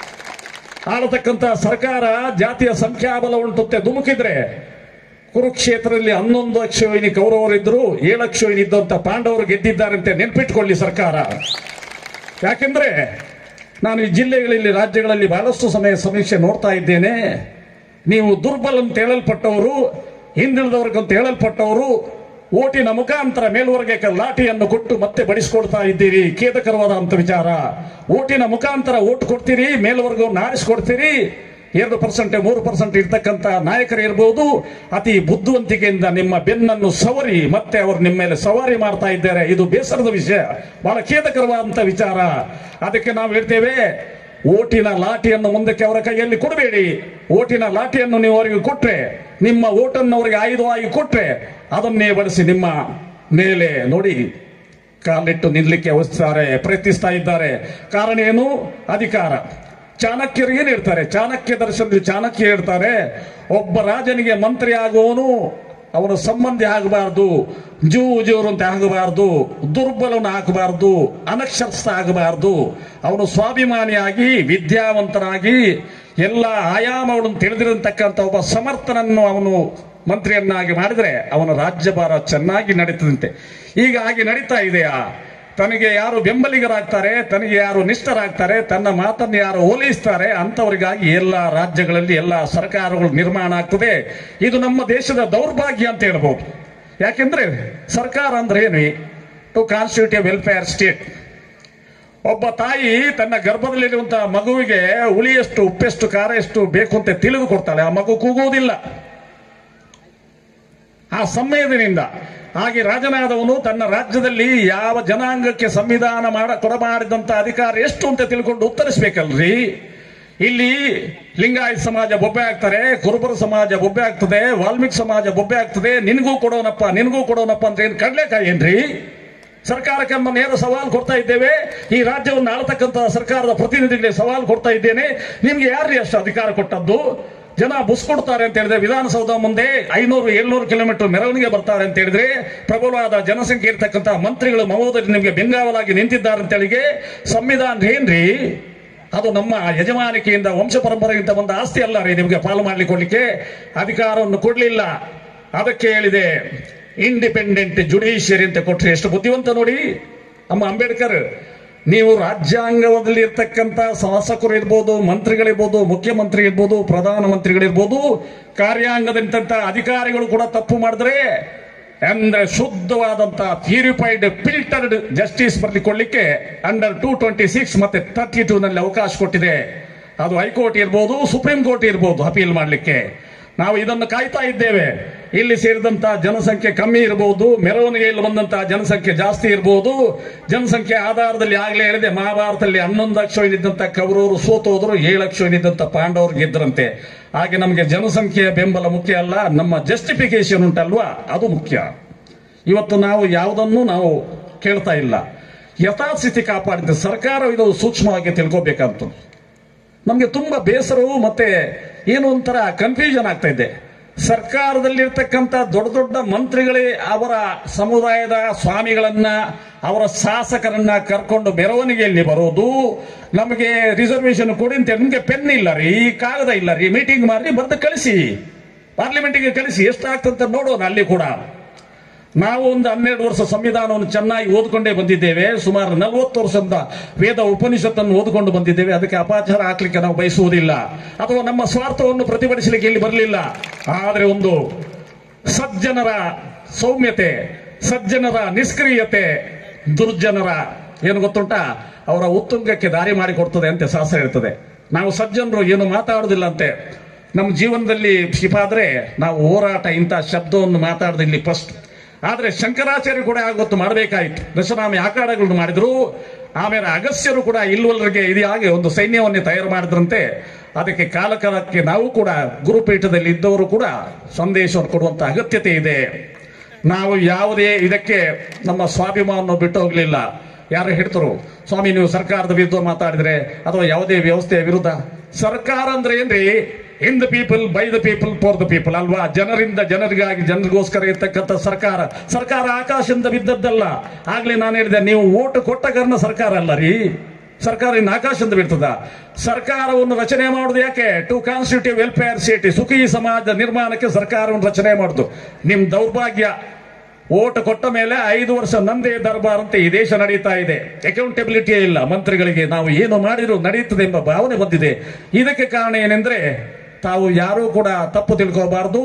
ಆಳತಕ್ಕಂತ ಸರ್ಕಾರ ಜಾತಿಯ ಸಂಖ್ಯಾಬಲ ಉಂಟುತ್ತೆ ಧುಮುಕಿದ್ರೆ ಕುರುಕ್ಷೇತ್ರದಲ್ಲಿ ಹನ್ನೊಂದು ಅಕ್ಷೋಹಿನಿ ಕೌರವರಿದ್ರು ಏಳು ಅಕ್ಷೋಹಿನಿ ಇದ್ದಂತ ಪಾಂಡವರು ಗೆದ್ದಿದ್ದಾರಂತೆ ನೆನ್ಪಿಟ್ಕೊಳ್ಳಿ ಸರ್ಕಾರ ಯಾಕೆಂದ್ರೆ ನಾನು ಈ ಜಿಲ್ಲೆಗಳಲ್ಲಿ ರಾಜ್ಯಗಳಲ್ಲಿ ಬಹಳಷ್ಟು ಸಮಯ ಸಮೀಕ್ಷೆ ನೋಡ್ತಾ ಇದ್ದೇನೆ ನೀವು ದುರ್ಬಲ ಅಂತ ಹೇಳಲ್ಪಟ್ಟವರು ಹಿಂದುಳಿದವರ್ಗಂತ ಹೇಳಲ್ಪಟ್ಟವರು ಓಟಿನ ಮುಖಾಂತರ ಮೇಲ್ವರ್ಗೆ ಲಾಠಿಯನ್ನು ಕೊಟ್ಟು ಮತ್ತೆ ಬಡಿಸ್ಕೊಡ್ತಾ ಇದ್ದೀರಿ ಖೇದಕರವಾದಂತ ವಿಚಾರ ಓಟಿನ ಮುಖಾಂತರ ಓಟ್ ಕೊಡ್ತೀರಿ ಮೇಲ್ವರ್ಗವನ್ನು ಆರಿಸ್ಕೊಡ್ತೀರಿ ಎರಡು ಪರ್ಸೆಂಟ್ ಮೂರು ಪರ್ಸೆಂಟ್ ಇರ್ತಕ್ಕಂಥ ನಾಯಕರು ಇರಬಹುದು ಅತಿ ಬುದ್ಧಿವಂತಿಕೆಯಿಂದ ನಿಮ್ಮ ಬೆನ್ನನ್ನು ಸವರಿ ಮತ್ತೆ ಅವರು ನಿಮ್ಮ ಮೇಲೆ ಸವಾರಿ ಮಾಡ್ತಾ ಇದ್ದಾರೆ ಇದು ಬೇಸರದ ವಿಷಯ ಬಹಳ ಖೇದಕರವಾದಂತ ವಿಚಾರ ಅದಕ್ಕೆ ನಾವು ಹೇಳ್ತೇವೆ ಓಟಿನ ಲಾಠಿಯನ್ನು ಮುಂದಕ್ಕೆ ಅವರ ಕೈಯಲ್ಲಿ ಕೊಡಬೇಡಿ ಓಟಿನ ಲಾಠಿಯನ್ನು ನೀವು ಅವರಿಗೆ ಕೊಟ್ರೆ ನಿಮ್ಮ ಓಟನ್ನು ಅವರಿಗೆ ಆಯುಧವಾಗಿ ಕೊಟ್ರೆ ಅದನ್ನೇ ಬಳಸಿ ನಿಮ್ಮ ಮೇಲೆ ನೋಡಿ ಕಾಲಿಟ್ಟು ನಿಲ್ಲಕ್ಕೆ ಅವಸ್ತಾರೆ ಪ್ರಯತ್ನಿಸ್ತಾ ಇದ್ದಾರೆ ಕಾರಣ ಏನು ಅಧಿಕಾರ ಚಾಣಕ್ಯರು ಏನ್ ಹೇಳ್ತಾರೆ ಚಾಣಕ್ಯ ದರ್ಶನದಲ್ಲಿ ಚಾಣಕ್ಯ ಹೇಳ್ತಾರೆ ಒಬ್ಬ ರಾಜನಿಗೆ ಮಂತ್ರಿ ಆಗುವವನು ಅವನ ಸಂಬಂಧಿ ಆಗಬಾರ್ದು ಜೂ ಜೂರು ಅಂತ ಆಗಬಾರ್ದು ದುರ್ಬಲನ ಆಗಬಾರ್ದು ಅನಕ್ಷರಸ್ಥ ಆಗಬಾರ್ದು ಅವನು ಸ್ವಾಭಿಮಾನಿಯಾಗಿ ವಿದ್ಯಾವಂತನಾಗಿ ಎಲ್ಲ ಆಯಾಮಗಳನ್ನು ತಿಳಿದಿರತಕ್ಕಂಥ ಒಬ್ಬ ಸಮರ್ಥನನ್ನು ಅವನು ಮಂತ್ರಿಯನ್ನಾಗಿ ಮಾಡಿದ್ರೆ ಅವನ ರಾಜ್ಯಭಾರ ಚೆನ್ನಾಗಿ ನಡೀತದಂತೆ ಈಗ ಹಾಗೆ ನಡೀತಾ ಇದೆಯಾ ತನಗೆ ಯಾರು ಬೆಂಬಲಿಗರಾಗ್ತಾರೆ ತನಗೆ ಯಾರು ನಿಷ್ಠರಾಗ್ತಾರೆ ತನ್ನ ಮಾತನ್ನು ಯಾರು ಓಲೈಸ್ತಾರೆ ಅಂತವರಿಗಾಗಿ ಎಲ್ಲ ರಾಜ್ಯಗಳಲ್ಲಿ ಎಲ್ಲ ಸರ್ಕಾರಗಳು ನಿರ್ಮಾಣ ಆಗ್ತದೆ ಇದು ನಮ್ಮ ದೇಶದ ದೌರ್ಭಾಗ್ಯ ಅಂತ ಹೇಳ್ಬೋದು ಯಾಕೆಂದ್ರೆ ಸರ್ಕಾರ ಅಂದ್ರೆ ಏನು ಟು ಕಾನ್ಸ್ಟಿಟ್ಯೂಟ್ ವೆಲ್ಫೇರ್ ಸ್ಟೇಟ್ ಒಬ್ಬ ತಾಯಿ ತನ್ನ ಗರ್ಭದಲ್ಲಿರುವಂತಹ ಮಗುವಿಗೆ ಹುಳಿಯಷ್ಟು ಉಪ್ಪೆಷ್ಟು ಖಾರ ಎಷ್ಟು ಬೇಕು ಅಂತ ತಿಳಿದು ಕೊಡ್ತಾಳೆ ಆ ಮಗು ಕೂಗುವುದಿಲ್ಲ ಆ ಸಂವೇದನೆಯಿಂದ ಹಾಗೆ ರಾಜನಾದವನು ತನ್ನ ರಾಜ್ಯದಲ್ಲಿ ಯಾವ ಜನಾಂಗಕ್ಕೆ ಸಂವಿಧಾನ ಮಾಡ ಕೊಡಮಾಡಿದಂತ ಅಧಿಕಾರ ಎಷ್ಟು ಅಂತ ತಿಳ್ಕೊಂಡು ಉತ್ತರಿಸ್ಬೇಕಲ್ರಿ ಇಲ್ಲಿ ಲಿಂಗಾಯತ ಸಮಾಜ ಬೊಬ್ಬೆ ಆಗ್ತಾರೆ ಕುರುಬರ ಸಮಾಜ ಬೊಬ್ಬೆ ಆಗ್ತದೆ ವಾಲ್ಮೀಕಿ ಸಮಾಜ ಬೊಬ್ಬೆ ಆಗ್ತದೆ ನಿನಗೂ ಕೊಡೋನಪ್ಪ ನಿನಗೂ ಕೊಡೋನಪ್ಪ ಅಂತ ಏನ್ ಕಡ್ಲೆಕಾಯಿ ಏನ್ರಿ ಸರ್ಕಾರಕ್ಕೆ ನಮ್ಮ ನೇರ ಸವಾಲು ಕೊಡ್ತಾ ಇದ್ದೇವೆ ಈ ರಾಜ್ಯವನ್ನು ಆಳ್ತಕ್ಕಂಥ ಸರ್ಕಾರದ ಪ್ರತಿನಿಧಿಗಳಿಗೆ ಸವಾಲು ಕೊಡ್ತಾ ಇದ್ದೇನೆ ನಿಮ್ಗೆ ಯಾರ್ರಿ ಅಷ್ಟು ಅಧಿಕಾರ ಕೊಟ್ಟದ್ದು ಜನ ಬುಸ್ ಕೊಡ್ತಾರೆ ಅಂತ ಹೇಳಿದ್ರೆ ವಿಧಾನಸೌಧ ಮುಂದೆ ಐನೂರು ಏಳ್ನೂರು ಕಿಲೋಮೀಟರ್ ಮೆರವಣಿಗೆ ಬರ್ತಾರೆ ಅಂತ ಹೇಳಿದ್ರೆ ಪ್ರಬಲವಾದ ಜನಸಂಖ್ಯೆ ಇರ್ತಕ್ಕಂಥ ಮಂತ್ರಿಗಳು ಮಹೋದಯ ನಿಮಗೆ ಬೆಂಗಾವಲಾಗಿ ನಿಂತಿದ್ದಾರೆ ಅಂತ ಹೇಳಿಗೆ ಸಂವಿಧಾನ ಏನ್ರಿ ಅದು ನಮ್ಮ ಯಜಮಾನಿಕೆಯಿಂದ ವಂಶ ಪರಂಪರೆಯಿಂದ ಬಂದ ಆಸ್ತಿ ಅಲ್ಲ ರೀ ನಿಮಗೆ ಪಾಲು ಮಾಡ್ಲಿಕ್ಕೆ ಕೊಡ್ಲಿಕ್ಕೆ ಅಧಿಕಾರವನ್ನು ಕೊಡ್ಲಿಲ್ಲ ಅದಕ್ಕೆ ಹೇಳಿದೆ ಇಂಡಿಪೆಂಡೆಂಟ್ ಜುಡಿಷಿಯರಿ ಅಂತ ಕೊಟ್ರೆ ಎಷ್ಟು ಬುದ್ಧಿವಂತ ನೋಡಿ ಅಮ್ಮ ಅಂಬೇಡ್ಕರ್ ನೀವು ರಾಜ್ಯಾಂಗದಲ್ಲಿ ಇರ್ತಕ್ಕಂಥ ಶಾಸಕರು ಇರ್ಬೋದು ಮಂತ್ರಿಗಳಿರ್ಬೋದು ಮುಖ್ಯಮಂತ್ರಿ ಇರ್ಬೋದು ಪ್ರಧಾನಮಂತ್ರಿಗಳಿರ್ಬೋದು ಕಾರ್ಯಾಂಗದಂತ ಅಧಿಕಾರಿಗಳು ಕೂಡ ತಪ್ಪು ಮಾಡಿದ್ರೆ ಅಂದ್ರೆ ಶುದ್ಧವಾದಂತ ಪ್ಯೂರಿಫೈಡ್ ಫಿಲ್ಟರ್ಡ್ ಜಸ್ಟಿಸ್ ಬರ್ಲಿಕ್ಕೆ ಅಂಡರ್ ಟೂ ಟ್ವೆಂಟಿ ಸಿಕ್ಸ್ ಮತ್ತೆ ತರ್ಟಿ ಟೂ ನಲ್ಲಿ ಅವಕಾಶ ಕೊಟ್ಟಿದೆ ಅದು ಹೈಕೋರ್ಟ್ ಇರ್ಬೋದು ಸುಪ್ರೀಂ ಕೋರ್ಟ್ ಇರ್ಬೋದು ಅಪೀಲ್ ಮಾಡಲಿಕ್ಕೆ ನಾವು ಇದನ್ನು ಕಾಯ್ತಾ ಇದ್ದೇವೆ ಇಲ್ಲಿ ಸೇರಿದಂತ ಜನಸಂಖ್ಯೆ ಕಮ್ಮಿ ಇರಬಹುದು ಮೆರವಣಿಗೆಯಲ್ಲಿ ಬಂದಂತಹ ಜನಸಂಖ್ಯೆ ಜಾಸ್ತಿ ಇರಬಹುದು ಜನಸಂಖ್ಯೆ ಆಧಾರದಲ್ಲಿ ಆಗ್ಲೇ ಹೇಳಿದೆ ಮಹಾಭಾರತದಲ್ಲಿ ಹನ್ನೊಂದು ಲಕ್ಷ ಇದ್ದಂತ ಕೌರವರು ಸೋತು ಹೋದ್ರು ಏಳು ಲಕ್ಷ ಇದ್ದಂತ ಪಾಂಡವರು ಗೆದ್ರಂತೆ ಹಾಗೆ ನಮಗೆ ಜನಸಂಖ್ಯೆಯ ಬೆಂಬಲ ಮುಖ್ಯ ಅಲ್ಲ ನಮ್ಮ ಜಸ್ಟಿಫಿಕೇಶನ್ ಉಂಟಲ್ವಾ ಅದು ಮುಖ್ಯ ಇವತ್ತು ನಾವು ಯಾವುದನ್ನು ನಾವು ಕೇಳ್ತಾ ಇಲ್ಲ ಯಥಾಸ್ಥಿತಿ ಕಾಪಾಡಿದ ಸರ್ಕಾರ ಇದು ಸೂಕ್ಷ್ಮವಾಗಿ ತಿಳ್ಕೋಬೇಕಂತ ನಮಗೆ ತುಂಬಾ ಬೇಸರವು ಮತ್ತೆ ಏನು ಒಂಥರ ಕನ್ಫ್ಯೂಷನ್ ಆಗ್ತಾ ಇದೆ ಸರ್ಕಾರದಲ್ಲಿರ್ತಕ್ಕಂಥ ದೊಡ್ಡ ದೊಡ್ಡ ಮಂತ್ರಿಗಳೇ ಅವರ ಸಮುದಾಯದ ಸ್ವಾಮಿಗಳನ್ನ ಅವರ ಶಾಸಕರನ್ನ ಕರ್ಕೊಂಡು ಮೆರವಣಿಗೆಯಲ್ಲಿ ಬರೋದು ನಮಗೆ ರಿಸರ್ವೇಶನ್ ಕೊಡಿ ಅಂತ ನಿಮಗೆ ಪೆನ್ ಇಲ್ಲ ರೀ ಕಾಗದ ಇಲ್ಲ ರೀ ಮೀಟಿಂಗ್ ಮಾಡಿ ಬರ್ದು ಕಳಿಸಿ ಪಾರ್ಲಿಮೆಂಟಿಗೆ ಕಳಿಸಿ ಎಷ್ಟಾಗ್ತಂತ ನೋಡೋಣ ಅಲ್ಲಿ ಕೂಡ ನಾವು ಒಂದು ಹನ್ನೆರಡು ವರ್ಷ ಸಂವಿಧಾನವನ್ನು ಚೆನ್ನಾಗಿ ಓದ್ಕೊಂಡೇ ಬಂದಿದ್ದೇವೆ ಸುಮಾರು ನಲವತ್ತು ವರ್ಷದಿಂದ ವೇದ ಉಪನಿಷತ್ತನ್ನು ಓದಿಕೊಂಡು ಬಂದಿದ್ದೇವೆ ಅದಕ್ಕೆ ಅಪಾಚಾರ ಹಾಕ್ಲಿಕ್ಕೆ ನಾವು ಬಯಸುವುದಿಲ್ಲ ಅಥವಾ ನಮ್ಮ ಸ್ವಾರ್ಥವನ್ನು ಪ್ರತಿಭಟಿಸಲಿಕ್ಕೆ ಇಲ್ಲಿ ಬರಲಿಲ್ಲ ಆದರೆ ಒಂದು ಸಜ್ಜನರ ಸೌಮ್ಯತೆ ಸಜ್ಜನರ ನಿಷ್ಕ್ರಿಯತೆ ದುರ್ಜನರ ಏನು ಗೊತ್ತುಂಟ ಅವರ ಉತ್ತುಂಗಕ್ಕೆ ದಾರಿ ಮಾಡಿಕೊಡ್ತದೆ ಅಂತ ಶಾಸ್ತ್ರ ಇರ್ತದೆ ನಾವು ಸಜ್ಜನರು ಏನು ಮಾತಾಡುದಿಲ್ಲ ಅಂತೆ ನಮ್ಮ ಜೀವನದಲ್ಲಿ ಶಿಪಾದ್ರೆ ನಾವು ಹೋರಾಟ ಇಂಥ ಶಬ್ದವನ್ನು ಮಾತಾಡೋದಿಲ್ಲಿ ಫಸ್ಟ್ ಆದ್ರೆ ಶಂಕರಾಚಾರ್ಯ ಕೂಡ ಆಗೊತ್ತು ಮಾಡಬೇಕಾಯಿತು ದಶನಾಮಿ ಆಕಾರಗಳನ್ನು ಮಾಡಿದ್ರು ಆಮೇಲೆ ಅಗಸ್ಯರು ಕೂಡ ಇಲ್ವಲ್ಲರಿಗೆ ಇದಾಗಿ ಒಂದು ಸೈನ್ಯವನ್ನೇ ತಯಾರು ಮಾಡಿದ್ರಂತೆ ಅದಕ್ಕೆ ಕಾಲ ಕಾಲಕ್ಕೆ ನಾವು ಕೂಡ ಗುರುಪೀಠದಲ್ಲಿ ಇದ್ದವರು ಕೂಡ ಸಂದೇಶವನ್ನು ಕೊಡುವಂತ ಅಗತ್ಯತೆ ಇದೆ ನಾವು ಯಾವುದೇ ಇದಕ್ಕೆ ನಮ್ಮ ಸ್ವಾಭಿಮಾನವನ್ನು ಬಿಟ್ಟು ಹೋಗ್ಲಿಲ್ಲ ಯಾರು ಹೇಳ್ತರು ಸ್ವಾಮಿ ನೀವು ಸರ್ಕಾರದ ವಿರುದ್ಧ ಮಾತಾಡಿದ್ರೆ ಅಥವಾ ಯಾವುದೇ ವ್ಯವಸ್ಥೆಯ ವಿರುದ್ಧ ಸರ್ಕಾರ ಅಂದ್ರೆ ಏನ್ರಿ in the people by the people for the people ಅಲ್ವಾ ಜನರಿಂದ ಜನರಿಗಾಗಿ ಜನರಿಗೋಸ್ಕರ ಇರ್ತಕ್ಕಂಥ ಸರ್ಕಾರ ಸರ್ಕಾರ ಆಕಾಶದಿಂದ ಬಿದ್ದದ್ದಲ್ಲ ಆಗ್ಲೇ ನಾನು ಹೇಳಿದೆ ನೀವು ಓಟು ಕೊಟ್ಟ ಕಾರಣ ಸರ್ಕಾರ ಅಲ್ಲ ರೀ ಸರ್ಕಾರ ಇನ್ನು ಆಕಾಶದಿಂದ ಬೀಳ್ತದ ಸರ್ಕಾರವನ್ನು ರಚನೆ ಮಾಡುದು ಯಾಕೆ ಟು ಕಾನ್ಸ್ಟಿಟ್ಯೂಟಿವ್ ವೆಲ್ಫೇರ್ ಸಿಟಿ ಸುಖಿ ಸಮಾಜ ನಿರ್ಮಾಣಕ್ಕೆ ಸರ್ಕಾರವನ್ನು ರಚನೆ ಮಾಡುದು ನಿಮ್ ದೌರ್ಭಾಗ್ಯ ಓಟ್ ಕೊಟ್ಟ ಮೇಲೆ ಐದು ವರ್ಷ ನಂದೇ ದರ್ಬಾರ್ ಅಂತ ಈ ದೇಶ ನಡೀತಾ ಇದೆ ಅಕೌಂಟಬಿಲಿಟಿ ಇಲ್ಲ ಮಂತ್ರಿಗಳಿಗೆ ನಾವು ಏನು ಮಾಡಿದ್ರು ನಡೆಯುತ್ತದೆ ಎಂಬ ಭಾವನೆ ಬಂದಿದೆ ಇದಕ್ಕೆ ಕಾರಣ ಏನೆಂದ್ರೆ ತಾವು ಯಾರೂ ಕೂಡ ತಪ್ಪು ತಿಳ್ಕೋಬಾರದು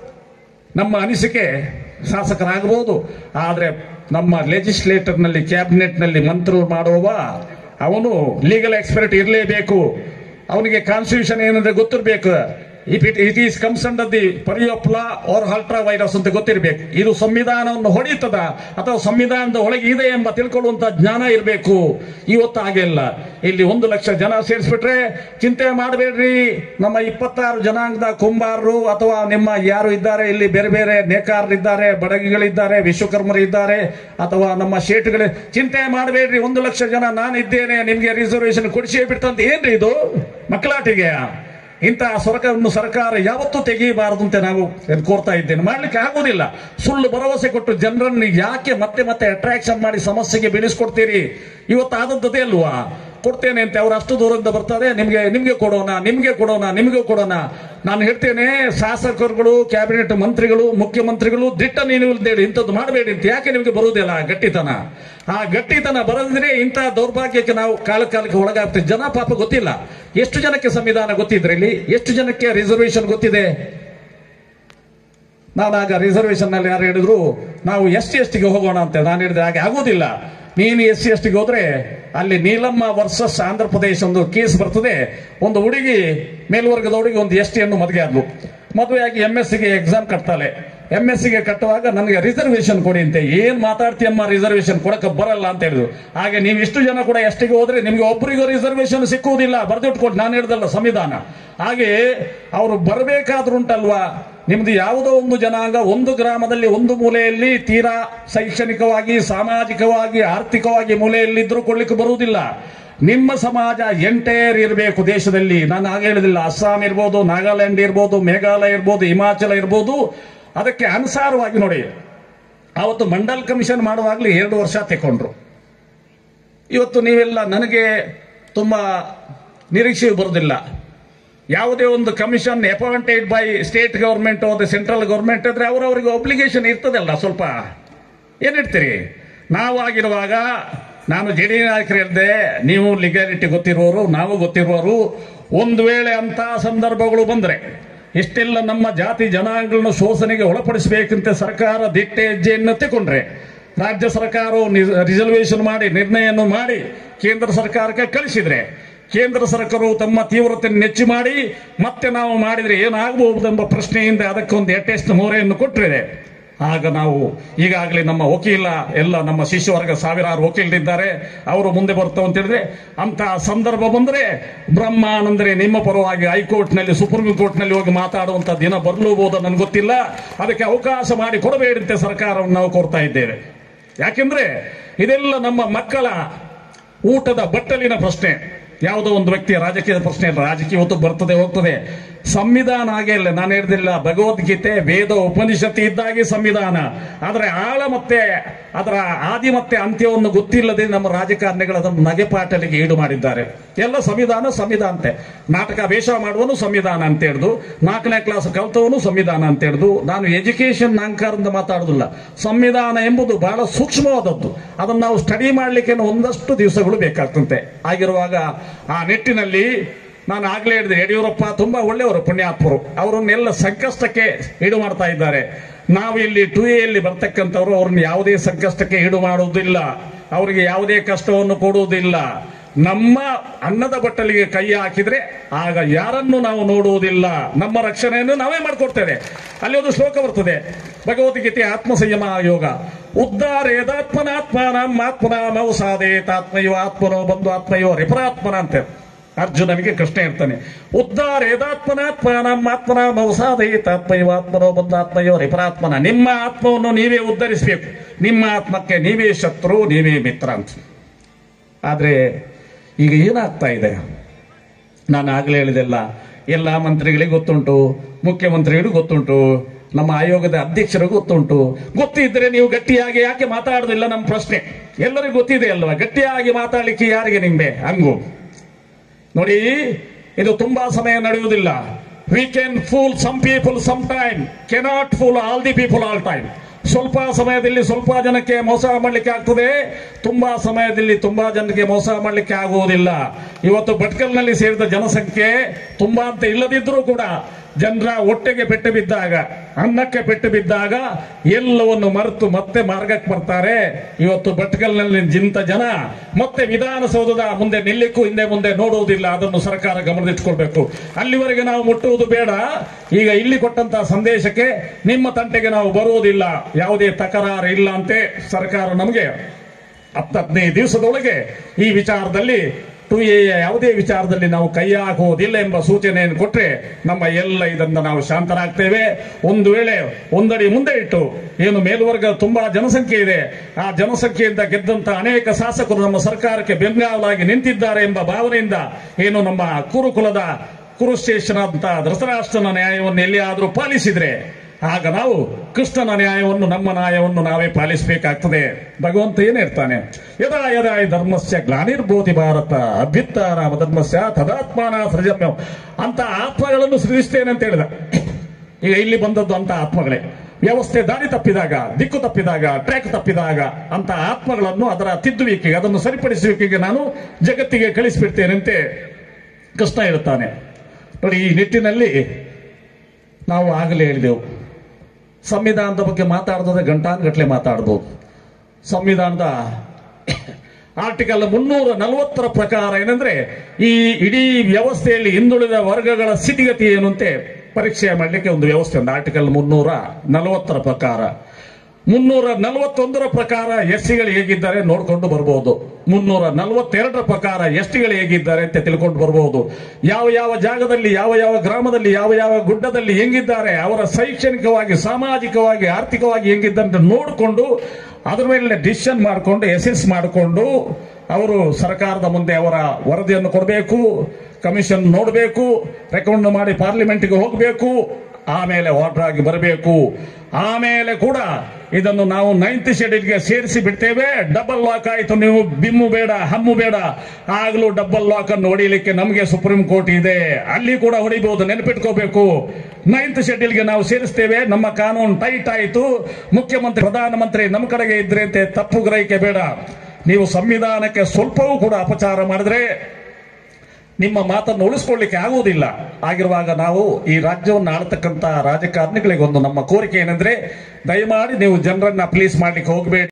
ನಮ್ಮ ಅನಿಸಿಕೆ ಶಾಸಕರಾಗಬಹುದು ಆದ್ರೆ ನಮ್ಮ ಲೆಜಿಸ್ಲೇಟರ್ನಲ್ಲಿ ಕ್ಯಾಬಿನೆಟ್ನಲ್ಲಿ ಮಂತ್ರಿ ಮಾಡುವ ಅವನು ಲೀಗಲ್ ಎಕ್ಸ್ಪರ್ಟ್ ಇರಲೇಬೇಕು ಅವನಿಗೆ ಕಾನ್ಸ್ಟಿಟ್ಯೂಷನ್ ಏನಂದ್ರೆ ಗೊತ್ತಿರಬೇಕು if it it is comes under the purview of law or ultra vires ಅಂತ ಗೊತ್ತಿರಬೇಕು ಇದು ಸಂವಿಧಾನವನ್ನು ಹೊಡೆಯುತ್ತದ ಅಥವಾ ಸಂವಿಧಾನದ ಒಳಗೆ ಇದೆ ಎಂಬ ತಿಳ್ಕೊಳ್ಳುವಂತ ಜ್ಞಾನ ಇರಬೇಕು ಇವತ್ತು ಹಾಗೆಲ್ಲ ಇಲ್ಲಿ ಒಂದು ಲಕ್ಷ ಜನ ಸೇರಿಸ್ಬಿಟ್ರೆ ಚಿಂತೆ ಮಾಡಬೇಡ್ರಿ ನಮ್ಮ ಇಪ್ಪತ್ತಾರು ಜನಾಂಗದ ಕುಂಬಾರರು ಅಥವಾ ನಿಮ್ಮ ಯಾರು ಇದ್ದಾರೆ ಇಲ್ಲಿ ಬೇರೆ ಬೇರೆ ನೇಕಾರರಿದ್ದಾರೆ ಬಡಗಿಗಳಿದ್ದಾರೆ ವಿಶ್ವಕರ್ಮರು ಇದ್ದಾರೆ ಅಥವಾ ನಮ್ಮ ಶೇಟ್ಗಳು ಚಿಂತೆ ಮಾಡಬೇಡ್ರಿ ಒಂದು ಲಕ್ಷ ಜನ ನಾನು ಇದ್ದೇನೆ ನಿಮ್ಗೆ ರಿಸರ್ವೇಶನ್ ಕೊಡಿಸೇ ಬಿಡ್ತಂತ ಏನ್ರಿ ಇದು ಮಕ್ಕಳಾಟಿಗೆ ಇಂತಹ ಸ್ವರ್ಗವನ್ನು ಸರ್ಕಾರ ಯಾವತ್ತೂ ತೆಗೆಯಬಾರದು ಅಂತ ನಾವು ಇದು ಕೋರ್ತಾ ಇದ್ದೇನೆ ಮಾಡ್ಲಿಕ್ಕೆ ಆಗುದಿಲ್ಲ ಸುಳ್ಳು ಭರವಸೆ ಕೊಟ್ಟು ಜನರನ್ನು ಯಾಕೆ ಮತ್ತೆ ಮತ್ತೆ ಅಟ್ರಾಕ್ಷನ್ ಮಾಡಿ ಸಮಸ್ಯೆಗೆ ಬೀಳಿಸ್ಕೊಡ್ತೀರಿ ಇವತ್ತು ಆದದ್ದೇ ಅಲ್ವಾ ಕೊಡ್ತೇನೆ ಅಂತ ಅವ್ರು ಅಷ್ಟು ದೂರದಿಂದ ಬರ್ತಾರೆ ನಿಮ್ಗೆ ನಿಮ್ಗೆ ಕೊಡೋಣ ನಿಮ್ಗೆ ಕೊಡೋಣ ನಿಮ್ಗೆ ಕೊಡೋಣ ನಾನು ಹೇಳ್ತೇನೆ ಶಾಸಕರುಗಳು ಕ್ಯಾಬಿನೆಟ್ ಮಂತ್ರಿಗಳು ಮುಖ್ಯಮಂತ್ರಿಗಳು ದಿಟ್ಟ ನೀವು ಇಲ್ದೇಳಿ ಇಂಥದ್ದು ಮಾಡಬೇಡಿ ಅಂತ ಯಾಕೆ ನಿಮ್ಗೆ ಬರುವುದಿಲ್ಲ ಗಟ್ಟಿತನ ಆ ಗಟ್ಟಿತನ ಬರದಿದ್ರೆ ಇಂಥ ದೌರ್ಭಾಗ್ಯಕ್ಕೆ ನಾವು ಕಾಲ ಕಾಲಕ್ಕೆ ಒಳಗಾಗ್ತೇವೆ ಜನ ಪಾಪ ಗೊತ್ತಿಲ್ಲ ಎಷ್ಟು ಜನಕ್ಕೆ ಸಂವಿಧಾನ ಗೊತ್ತಿದ್ರೆ ಇಲ್ಲಿ ಎಷ್ಟು ಜನಕ್ಕೆ ರಿಸರ್ವೇಶನ್ ಗೊತ್ತಿದೆ ನಾನು ಆಗ ರಿಸರ್ವೇಶನ್ ನಲ್ಲಿ ಯಾರು ಹೇಳಿದ್ರು ನಾವು ಎಸ್ ಟಿ ಎಸ್ ಟಿಗೆ ಹೋಗೋಣ ಅಂತ ನಾನು ಹೇಳಿದೆ ಹಾಗೆ ಆಗೋದಿಲ್ಲ ನೀನು ಎಸ್ ಸಿ ಎಸ್ ಟಿಗೆ ಹೋದ್ರೆ ಅಲ್ಲಿ ನೀಲಮ್ಮ ವರ್ಸಸ್ ಆಂಧ್ರ ಪ್ರದೇಶ ಒಂದು ಕೇಸ್ ಬರ್ತದೆ ಒಂದು ಹುಡುಗಿ ಮೇಲ್ವರ್ಗದ ಹುಡುಗಿ ಒಂದು ಎಸ್ ಟಿಯನ್ನು ಮದುವೆ ಆದ್ಲು ಮದುವೆಯಾಗಿ ಎಂ ಎಸ್ ಗೆ ಎಕ್ಸಾಮ್ ಕಟ್ತಾಳೆ ಎಂ ಎಸ್ ಗೆ ಕಟ್ಟುವಾಗ ನನಗೆ ರಿಸರ್ವೇಶನ್ ಕೊಡಿ ಅಂತೆ ಏನ್ ಮಾತಾಡ್ತೀಯಮ್ಮ ರಿಸರ್ವೇಶನ್ ಕೊಡಕ್ಕೆ ಬರಲ್ಲ ಅಂತ ಹೇಳಿದ್ರು ಹಾಗೆ ನೀವು ಇಷ್ಟು ಜನ ಕೂಡ ಎಷ್ಟಿಗೆ ಹೋದ್ರೆ ನಿಮ್ಗೆ ಒಬ್ಬರಿಗೂ ರಿಸರ್ವೇಶನ್ ಸಿಕ್ಕುವುದಿಲ್ಲ ಬರ್ದಿಟ್ಕೊಂಡು ನಾನು ಹೇಳ್ದಲ್ಲ ಸಂವಿಧಾನ ಹಾಗೆ ಅವರು ಬರಬೇಕಾದ್ರೂ ಉಂಟಲ್ವಾ ನಿಮ್ದು ಯಾವುದೋ ಒಂದು ಜನಾಂಗ ಒಂದು ಗ್ರಾಮದಲ್ಲಿ ಒಂದು ಮೂಲೆಯಲ್ಲಿ ತೀರಾ ಶೈಕ್ಷಣಿಕವಾಗಿ ಸಾಮಾಜಿಕವಾಗಿ ಆರ್ಥಿಕವಾಗಿ ಮೂಲೆಯಲ್ಲಿದ್ರೂ ಕೊಳ್ಳಿಕ್ಕೆ ಬರುವುದಿಲ್ಲ ನಿಮ್ಮ ಸಮಾಜ ಎಂಟೈರ್ ಇರಬೇಕು ದೇಶದಲ್ಲಿ ನಾನು ಆಗ ಹೇಳಿದಿಲ್ಲ ಅಸ್ಸಾಂ ಇರ್ಬೋದು ನಾಗಾಲ್ಯಾಂಡ್ ಇರ್ಬೋದು ಮೇಘಾಲಯ ಇರ್ಬೋದು ಹಿಮಾಚಲ ಇರ್ಬೋದು ಅದಕ್ಕೆ ಅನುಸಾರವಾಗಿ ನೋಡಿ ಅವತ್ತು ಮಂಡಲ್ ಕಮಿಷನ್ ಮಾಡುವಾಗಲೇ ಎರಡು ವರ್ಷ ತೆಕೊಂಡ್ರು ಇವತ್ತು ನೀವೆಲ್ಲ ನನಗೆ ತುಂಬಾ ನಿರೀಕ್ಷೆ ಬರುವುದಿಲ್ಲ ಯಾವುದೇ ಒಂದು commission appointed by state government ಅಥವಾ ಸೆಂಟ್ರಲ್ ಗವರ್ಮೆಂಟ್ ಅಂದ್ರೆ ಅವರವರಿಗೆ ಒಬ್ಲಿಗೇಷನ್ ಇರ್ತದಲ್ಲ ಸ್ವಲ್ಪ ಏನಿಡ್ತೀರಿ ನಾವು ಆಗಿರುವಾಗ ನಾನು ಜೆ ಡಿ ನಾಯಕರು ಹೇಳಿದೆ ನೀವು ಲಿಗಾಲಿಟಿ ಗೊತ್ತಿರುವವರು ನಾವು ಗೊತ್ತಿರುವವರು ಒಂದು ವೇಳೆ ಅಂತ ಸಂದರ್ಭಗಳು ಬಂದ್ರೆ ಇಷ್ಟೆಲ್ಲ ನಮ್ಮ ಜಾತಿ ಜನಾಂಗಗಳನ್ನು ಶೋಷಣೆಗೆ ಒಳಪಡಿಸಬೇಕಂತ ಸರ್ಕಾರ ದಿಟ್ಟ ಹೆಜ್ಜೆಯನ್ನು ತೆಕೊಂಡ್ರೆ ರಾಜ್ಯ ಸರ್ಕಾರವು ರಿಸರ್ವೇಶನ್ ಮಾಡಿ ನಿರ್ಣಯವನ್ನು ಮಾಡಿ ಕೇಂದ್ರ ಸರ್ಕಾರಕ್ಕೆ ಕಳಿಸಿದ್ರೆ ಕೇಂದ್ರ ಸರ್ಕಾರವು ತಮ್ಮ ತೀವ್ರತೆ ನೆಚ್ಚಿ ಮಾಡಿ ಮತ್ತೆ ನಾವು ಮಾಡಿದ್ರೆ ಏನಾಗಬಹುದೆಂಬ ಪ್ರಶ್ನೆಯಿಂದ ಅದಕ್ಕೊಂದು ಎಟೆಸ್ಟ್ ಮೋರೆಯನ್ನು ಕೊಟ್ಟಿದೆ ಆಗ ನಾವು ಈಗಾಗಲೇ ನಮ್ಮ ವಕೀಲ ಎಲ್ಲ ನಮ್ಮ ಶಿಷ್ಯವರ್ಗ ಸಾವಿರಾರು ವಕೀಲರಿದ್ದಾರೆ ಅವರು ಮುಂದೆ ಬರ್ತಾವ ಅಂತ ಹೇಳಿದ್ರೆ ಅಂತಹ ಸಂದರ್ಭ ಬಂದರೆ ಬ್ರಹ್ಮಾನಂದರೆ ನಿಮ್ಮ ಪರವಾಗಿ ಹೈಕೋರ್ಟ್ನಲ್ಲಿ ಸುಪ್ರೀಂ ಕೋರ್ಟ್ನಲ್ಲಿ ಹೋಗಿ ಮಾತಾಡುವಂತ ದಿನ ಬರಲೂಬಹುದು ನನಗೆ ಗೊತ್ತಿಲ್ಲ ಅದಕ್ಕೆ ಅವಕಾಶ ಮಾಡಿ ಕೊಡಬೇಡಂತೆ ಸರ್ಕಾರವನ್ನು ನಾವು ಕೋರ್ತಾ ಇದ್ದೇವೆ ಯಾಕೆಂದ್ರೆ ಇದೆಲ್ಲ ನಮ್ಮ ಮಕ್ಕಳ ಊಟದ ಬಟ್ಟಲಿನ ಪ್ರಶ್ನೆ ಯಾವುದೋ ಒಂದು ವ್ಯಕ್ತಿಯ ರಾಜಕೀಯದ ಪ್ರಶ್ನೆ ಅಲ್ಲ ರಾಜಕೀಯ ಹೊತ್ತು ಬರ್ತದೆ ಹೋಗ್ತದೆ ಸಂವಿಧಾನ ಹಾಗೆ ಇಲ್ಲ ನಾನು ಹೇಳಿದಿಲ್ಲ ಭಗವದ್ಗೀತೆ ವೇದ ಉಪನಿಷತ್ತು ಇದ್ದಾಗೆ ಸಂವಿಧಾನ ಆದರೆ ಆಳ ಮತ್ತೆ ಅದರ ಆದಿ ಮತ್ತೆ ಅಂತ್ಯವನ್ನು ಗೊತ್ತಿಲ್ಲದೆ ನಮ್ಮ ರಾಜಕಾರಣಿಗಳು ಅದನ್ನು ನಗೆಪಾಟಲಿಗೆ ಈಡು ಮಾಡಿದ್ದಾರೆ ಎಲ್ಲ ಸಂವಿಧಾನ ಸಂವಿಧಾನ ಅಂತೆ ನಾಟಕ ವೇಷ ಮಾಡುವನು ಸಂವಿಧಾನ ಅಂತ ಹೇಳಿದು ನಾಲ್ಕನೇ ಕ್ಲಾಸ್ ಕಲ್ತವನು ಸಂವಿಧಾನ ಅಂತ ಹೇಳಿದು ನಾನು ಎಜುಕೇಶನ್ ಅಹಂಕಾರದಿಂದ ಮಾತಾಡುದಿಲ್ಲ ಸಂವಿಧಾನ ಎಂಬುದು ಬಹಳ ಸೂಕ್ಷ್ಮವಾದದ್ದು ಅದನ್ನು ನಾವು ಸ್ಟಡಿ ಮಾಡಲಿಕ್ಕೆ ಒಂದಷ್ಟು ದಿವಸಗಳು ಬೇಕಾಗ್ತಂತೆ ಆಗಿರುವಾಗ ಆ ನಿಟ್ಟಿನಲ್ಲಿ ನಾನು ಆಗ್ಲೇ ಹೇಳಿದೆ ಯಡಿಯೂರಪ್ಪ ತುಂಬಾ ಒಳ್ಳೆಯವರು ಪುಣ್ಯಾತ್ಮರು ಅವರನ್ನೆಲ್ಲ ಸಂಕಷ್ಟಕ್ಕೆ ಈಡು ಮಾಡ್ತಾ ಇದ್ದಾರೆ ನಾವು ಇಲ್ಲಿ ಟು ಎಲ್ಲಿ ಬರ್ತಕ್ಕಂಥವ್ರು ಅವ್ರನ್ನ ಯಾವುದೇ ಸಂಕಷ್ಟಕ್ಕೆ ಈಡು ಮಾಡುವುದಿಲ್ಲ ಅವರಿಗೆ ಯಾವುದೇ ಕಷ್ಟವನ್ನು ಕೊಡುವುದಿಲ್ಲ ನಮ್ಮ ಅನ್ನದ ಬಟ್ಟಲಿಗೆ ಕೈ ಹಾಕಿದ್ರೆ ಆಗ ಯಾರನ್ನು ನಾವು ನೋಡುವುದಿಲ್ಲ ನಮ್ಮ ರಕ್ಷಣೆಯನ್ನು ನಾವೇ ಮಾಡಿಕೊಡ್ತೇವೆ ಅಲ್ಲಿ ಒಂದು ಶ್ಲೋಕ ಬರ್ತದೆ ಭಗವದ್ಗೀತೆ ಆತ್ಮ ಸಂಯಮ ಯೋಗ ಉದ್ಧಾರೇದಾತ್ಮನಾತ್ಮನ ಆತ್ಮನಾಮವು ಸಾಧೇತಾತ್ಮಯೋ ಆತ್ಮನೋ ಬಂದು ಆತ್ಮಯೋ ರಿಪರಾತ್ಮನ ಅಂತೆ ಅರ್ಜುನನಿಗೆ ಕೃಷ್ಣ ಇರ್ತಾನೆ ಉದ್ಧಾರ ಏದಾತ್ಮನಾತ್ಮನ ಆತ್ಮನ ಮೌಸಾದೈತಾತ್ಮಯೋ ಆತ್ಮನೋ ಬಂದು ಆತ್ಮಯೋ ರಿಪರಾತ್ಮನ ನಿಮ್ಮ ಆತ್ಮವನ್ನು ನೀವೇ ಉದ್ಧರಿಸಬೇಕು ನಿಮ್ಮ ಆತ್ಮಕ್ಕೆ ನೀವೇ ಶತ್ರು ನೀವೇ ಮಿತ್ರ ಅಂತ ಆದ್ರೆ ಈಗ ಏನಾಗ್ತಾ ಇದೆ ನಾನು ಆಗಲೇ ಹೇಳಿದೆಲ್ಲ ಎಲ್ಲ ಮಂತ್ರಿಗಳಿಗೆ ಗೊತ್ತುಂಟು ಮುಖ್ಯಮಂತ್ರಿಗಳಿಗೂ ಗೊತ್ತುಂಟು ನಮ್ಮ ಆಯೋಗದ ಅಧ್ಯಕ್ಷರಿಗೂ ಗೊತ್ತುಂಟು ಗೊತ್ತಿದ್ರೆ ನೀವು ಗಟ್ಟಿಯಾಗಿ ಯಾಕೆ ಮಾತಾಡುದಿಲ್ಲ ನಮ್ಮ ಪ್ರಶ್ನೆ ಎಲ್ಲರಿಗೂ ಗೊತ್ತಿದೆ ಅಲ್ವಾ ಗಟ್ಟಿಯಾಗಿ ಮಾತಾಡ್ಲಿಕ್ಕೆ ಯಾರಿಗೆ ನಿಂಬೆ ಹಂಗು ನೋಡಿ ಇದು ತುಂಬಾ ಸಮಯ ನಡೆಯುವುದಿಲ್ಲ we can fool some people some time cannot fool all the people all time ಸ್ವಲ್ಪ ಸಮಯದಲ್ಲಿ ಸ್ವಲ್ಪ ಜನಕ್ಕೆ ಮೋಸ ಮಾಡಲಿಕ್ಕೆ ಆಗ್ತದೆ ತುಂಬಾ ಸಮಯದಲ್ಲಿ ತುಂಬಾ ಜನಕ್ಕೆ ಮೋಸ ಮಾಡಲಿಕ್ಕೆ ಆಗುವುದಿಲ್ಲ ಇವತ್ತು ಭಟ್ಕಲ್ನಲ್ಲಿ ಸೇರಿದ ಜನಸಂಖ್ಯೆ ತುಂಬಾ ಅಂತ ಇಲ್ಲದಿದ್ರೂ ಕೂಡ ಜನರ ಹೊಟ್ಟೆಗೆ ಪೆಟ್ಟು ಬಿದ್ದಾಗ ಅನ್ನಕ್ಕೆ ಪೆಟ್ಟು ಬಿದ್ದಾಗ ಎಲ್ಲವನ್ನು ಮರೆತು ಮತ್ತೆ ಮಾರ್ಗಕ್ಕೆ ಬರ್ತಾರೆ ಇವತ್ತು ಭಟ್ಕಲ್ನಲ್ಲಿ ನಿಂತ ಜನ ಮತ್ತೆ ವಿಧಾನಸೌಧದ ಮುಂದೆ ನಿಲ್ಲಿಕ್ಕೂ ಹಿಂದೆ ಮುಂದೆ ನೋಡುವುದಿಲ್ಲ ಅದನ್ನು ಸರ್ಕಾರ ಗಮನದಲ್ಲಿಟ್ಕೊಳ್ಬೇಕು ಅಲ್ಲಿವರೆಗೆ ನಾವು ಮುಟ್ಟುವುದು ಬೇಡ ಈಗ ಇಲ್ಲಿ ಕೊಟ್ಟಂತಹ ಸಂದೇಶಕ್ಕೆ ನಿಮ್ಮ ತಂಟೆಗೆ ನಾವು ಬರುವುದಿಲ್ಲ ಯಾವುದೇ ತಕರಾರು ಇಲ್ಲ ಅಂತೆ ಸರ್ಕಾರ ನಮಗೆ ಹತ್ತು ಹದಿನೈದು ದಿವಸದೊಳಗೆ ಈ ವಿಚಾರದಲ್ಲಿ ಟು ಎ ಯಾವುದೇ ವಿಚಾರದಲ್ಲಿ ನಾವು ಕೈ ಹಾಕುವುದಿಲ್ಲ ಎಂಬ ಸೂಚನೆಯನ್ನು ಕೊಟ್ಟರೆ ನಮ್ಮ ಎಲ್ಲ ಇದರಿಂದ ನಾವು ಶಾಂತರಾಗ್ತೇವೆ ಒಂದು ವೇಳೆ ಒಂದಡಿ ಮುಂದೆ ಇಟ್ಟು ಏನು ಮೇಲ್ವರ್ಗ ತುಂಬಾ ಜನಸಂಖ್ಯೆ ಇದೆ ಆ ಜನಸಂಖ್ಯೆಯಿಂದ ಗೆದ್ದಂತ ಅನೇಕ ಶಾಸಕರು ನಮ್ಮ ಸರ್ಕಾರಕ್ಕೆ ಬೆಂಗಾವಲಾಗಿ ನಿಂತಿದ್ದಾರೆ ಎಂಬ ಭಾವನೆಯಿಂದ ಏನು ನಮ್ಮ ಕುರುಕುಲದ ಕುರುಶೇಷನ ಅಂತ ಧೃತರಾಷ್ಟ್ರನ ನ್ಯಾಯವನ್ನು ಎಲ್ಲಿಯಾದರೂ ಪಾಲಿಸಿದ್ರೆ ಆಗ ನಾವು ಕೃಷ್ಣನ ನ್ಯಾಯವನ್ನು ನಮ್ಮ ನ್ಯಾಯವನ್ನು ನಾವೇ ಪಾಲಿಸಬೇಕಾಗ್ತದೆ ಭಗವಂತ ಏನ್ ಹೇಳ್ತಾನೆ ಯದಾ ಯದಾ ಈ ಧರ್ಮಸ್ಯ ಗ್ಲಾನಿರ್ಬೋಧಿ ಭಾರತ ಅಭ್ಯುತ್ಥಾನ ಧರ್ಮಸ್ಯ ತದಾತ್ಮಾನ ಸೃಜಮ್ಯ ಅಂತ ಆತ್ಮಗಳನ್ನು ಸೃಜಿಸ್ತೇನೆ ಅಂತ ಹೇಳಿದ ಈಗ ಇಲ್ಲಿ ಬಂದದ್ದು ಅಂತ ಆತ್ಮಗಳೇ ವ್ಯವಸ್ಥೆ ದಾರಿ ತಪ್ಪಿದಾಗ ದಿಕ್ಕು ತಪ್ಪಿದಾಗ ಟ್ರ್ಯಾಕ್ ತಪ್ಪಿದಾಗ ಅಂತ ಆತ್ಮಗಳನ್ನು ಅದರ ತಿದ್ದುವಿಕೆಗೆ ಅದನ್ನು ಸರಿಪಡಿಸುವಿಕೆಗೆ ನಾನು ಜಗತ್ತಿಗೆ ಕಳಿಸಿಬಿಡ್ತೇನೆಂತೆ ಕೃಷ್ಣ ಹೇಳ್ತಾನೆ ನೋಡಿ ಈ ನಿಟ್ಟಿನಲ್ಲಿ ನಾವು ಆಗಲೇ ಹೇಳಿದೆವು ಸಂವಿಧಾನದ ಬಗ್ಗೆ ಮಾತಾಡಿದ್ರೆ ಗಂಟಾನುಗಟ್ಟಲೆ ಮಾತಾಡ್ಬೋದು ಸಂವಿಧಾನದ ಆರ್ಟಿಕಲ್ ಮುನ್ನೂರ ನಲವತ್ತರ ಪ್ರಕಾರ ಏನಂದ್ರೆ ಈ ಇಡೀ ವ್ಯವಸ್ಥೆಯಲ್ಲಿ ಹಿಂದುಳಿದ ವರ್ಗಗಳ ಸ್ಥಿತಿಗತಿ ಏನು ಅಂತೆ ಪರೀಕ್ಷೆ ಮಾಡಲಿಕ್ಕೆ ಒಂದು ವ್ಯವಸ್ಥೆ ಒಂದು ಆರ್ಟಿಕಲ್ ಮುನ್ನೂರ ನಲವತ್ತರ ಪ್ರಕಾರ ಮುನ್ನೂರ ನಲವತ್ತೊಂದರ ಪ್ರಕಾರ ಎಸ್ಸಿಗಳು ಹೇಗಿದ್ದಾರೆ ನೋಡ್ಕೊಂಡು ಬರ್ಬೋದು ಮುನ್ನೂರ ನಲವತ್ತೆರಡರ ಪ್ರಕಾರ ಎಸ್ಟಿಗಳು ಹೇಗಿದ್ದಾರೆ ಅಂತ ತಿಳ್ಕೊಂಡು ಬರ್ಬೋದು ಯಾವ ಯಾವ ಜಾಗದಲ್ಲಿ ಯಾವ ಯಾವ ಗ್ರಾಮದಲ್ಲಿ ಯಾವ ಯಾವ ಗುಡ್ಡದಲ್ಲಿ ಹೆಂಗಿದ್ದಾರೆ ಅವರ ಶೈಕ್ಷಣಿಕವಾಗಿ ಸಾಮಾಜಿಕವಾಗಿ ಆರ್ಥಿಕವಾಗಿ ಹೆಂಗಿದ್ದಾರೆ ಅಂತ ನೋಡಿಕೊಂಡು ಅದ್ರ ಮೇಲೆ ಡಿಸಿಷನ್ ಮಾಡಿಕೊಂಡು ಎಸೆಸ್ ಮಾಡಿಕೊಂಡು ಅವರು ಸರ್ಕಾರದ ಮುಂದೆ ಅವರ ವರದಿಯನ್ನು ಕೊಡಬೇಕು ಕಮಿಷನ್ ನೋಡಬೇಕು ರೆಕಮೆಂಡ್ ಮಾಡಿ ಪಾರ್ಲಿಮೆಂಟ್ಗೆ ಹೋಗಬೇಕು ಆಮೇಲೆ ವಾಟರ್ ಆಗಿ ಬರಬೇಕು ಆಮೇಲೆ ಕೂಡ ಇದನ್ನು ನಾವು ನೈನ್ತ್ ಶೆಡ್ಯೂಲ್ಗೆ ಸೇರಿಸಿ ಬಿಡ್ತೇವೆ ಡಬಲ್ ಲಾಕ್ ಆಯಿತು ನೀವು ಬಿಮ್ಮು ಬೇಡ ಹಮ್ಮು ಬೇಡ ಆಗಲೂ ಡಬಲ್ ಲಾಕ್ ಅನ್ನು ಹೊಡಿಲಿಕ್ಕೆ ನಮಗೆ ಸುಪ್ರೀಂ ಕೋರ್ಟ್ ಇದೆ ಅಲ್ಲಿ ಕೂಡ ಹೊಡಿಬಹುದು ನೆನಪಿಟ್ಕೋಬೇಕು ನೈನ್ತ್ ಶೆಡ್ಯೂಲ್ಗೆ ನಾವು ಸೇರಿಸ್ತೇವೆ ನಮ್ಮ ಕಾನೂನು ಟೈಟ್ ಆಯಿತು ಮುಖ್ಯಮಂತ್ರಿ ಪ್ರಧಾನಮಂತ್ರಿ ನಮ್ಮ ಕಡೆಗೆ ಇದ್ರೆ ಅಂತ ತಪ್ಪು ಗ್ರಹಿಕೆ ಬೇಡ ನೀವು ಸಂವಿಧಾನಕ್ಕೆ ಸ್ವಲ್ಪವೂ ಕೂಡ ಅಪಚಾರ ಮಾಡಿದ್ರೆ ನಿಮ್ಮ ಮಾತನ್ನು ಉಳಿಸ್ಕೊಳ್ಳಿಕ್ಕೆ ಆಗುವುದಿಲ್ಲ ಆಗಿರುವಾಗ ನಾವು ಈ ರಾಜ್ಯವನ್ನು ಆಳ್ತಕ್ಕಂತ ರಾಜಕಾರಣಿಗಳಿಗೆ ಒಂದು ನಮ್ಮ ಕೋರಿಕೆ ಏನಂದ್ರೆ ದಯಮಾಡಿ ನೀವು ಜನರನ್ನ ಪ್ಲೀಸ್ ಮಾಡ್ಲಿಕ್ಕೆ ಹೋಗಬೇಡಿ